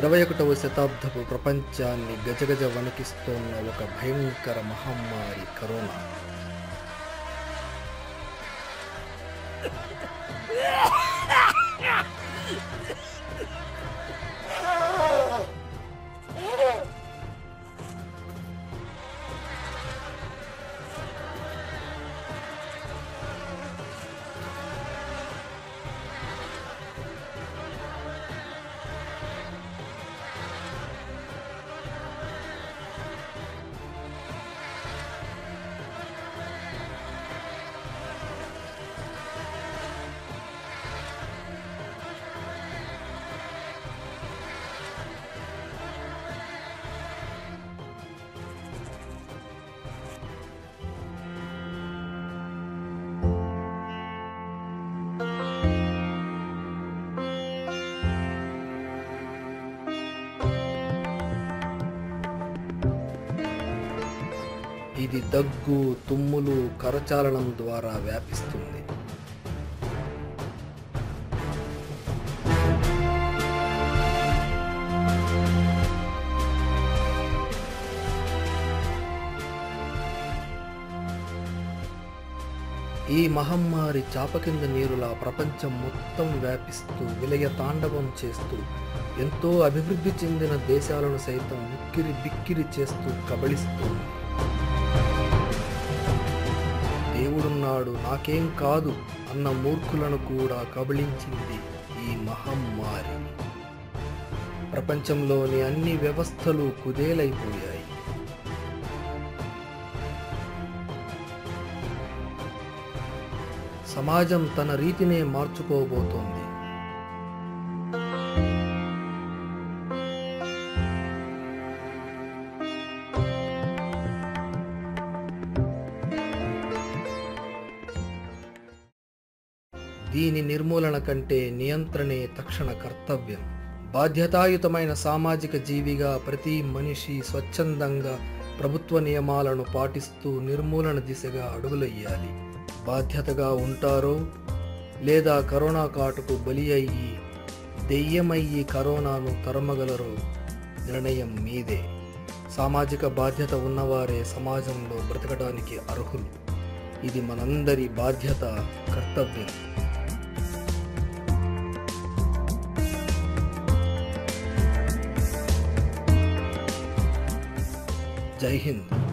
ఇరవై ఒకటవ శతాబ్దపు ప్రపంచాన్ని గజగజ వణికిస్తోన్న ఒక భయంకర మహమ్మారి కరోనా ఇది దగ్గు తుమ్ములు కరచాలనం ద్వారా వ్యాపిస్తుంది ఈ మహమ్మారి చాప కింద నీరులా ప్రపంచం మొత్తం వ్యాపిస్తూ విలయ తాండవం చేస్తూ ఎంతో అభివృద్ధి చెందిన దేశాలను సైతం ఉక్కిరి బిక్కిరి చేస్తూ కబళిస్తుంది దేవుడున్నాడు నాకేం కాదు అన్న మూర్ఖులను కూడా కబళించింది ఈ మహమ్మారి ప్రపంచంలోని అన్ని వ్యవస్థలు కుదేలైపోయాయి సమాజం తన రీతినే మార్చుకోబోతోంది దీని నిర్మూలన కంటే నియంత్రణే తక్షణ కర్తవ్యం బాధ్యతాయుతమైన సామాజిక జీవిగా ప్రతి మనిషి స్వచ్ఛందంగా ప్రభుత్వ నియమాలను పాటిస్తూ నిర్మూలన దిశగా అడుగులయ్యాలి బాధ్యతగా ఉంటారో లేదా కరోనా కాటుకు బలి అయ్యి దెయ్యమయ్యి కరోనాను తరమగలరో నిర్ణయం మీదే సామాజిక బాధ్యత ఉన్నవారే సమాజంలో బ్రతకడానికి అర్హులు ఇది మనందరి బాధ్యత కర్తవ్యం జై హింద్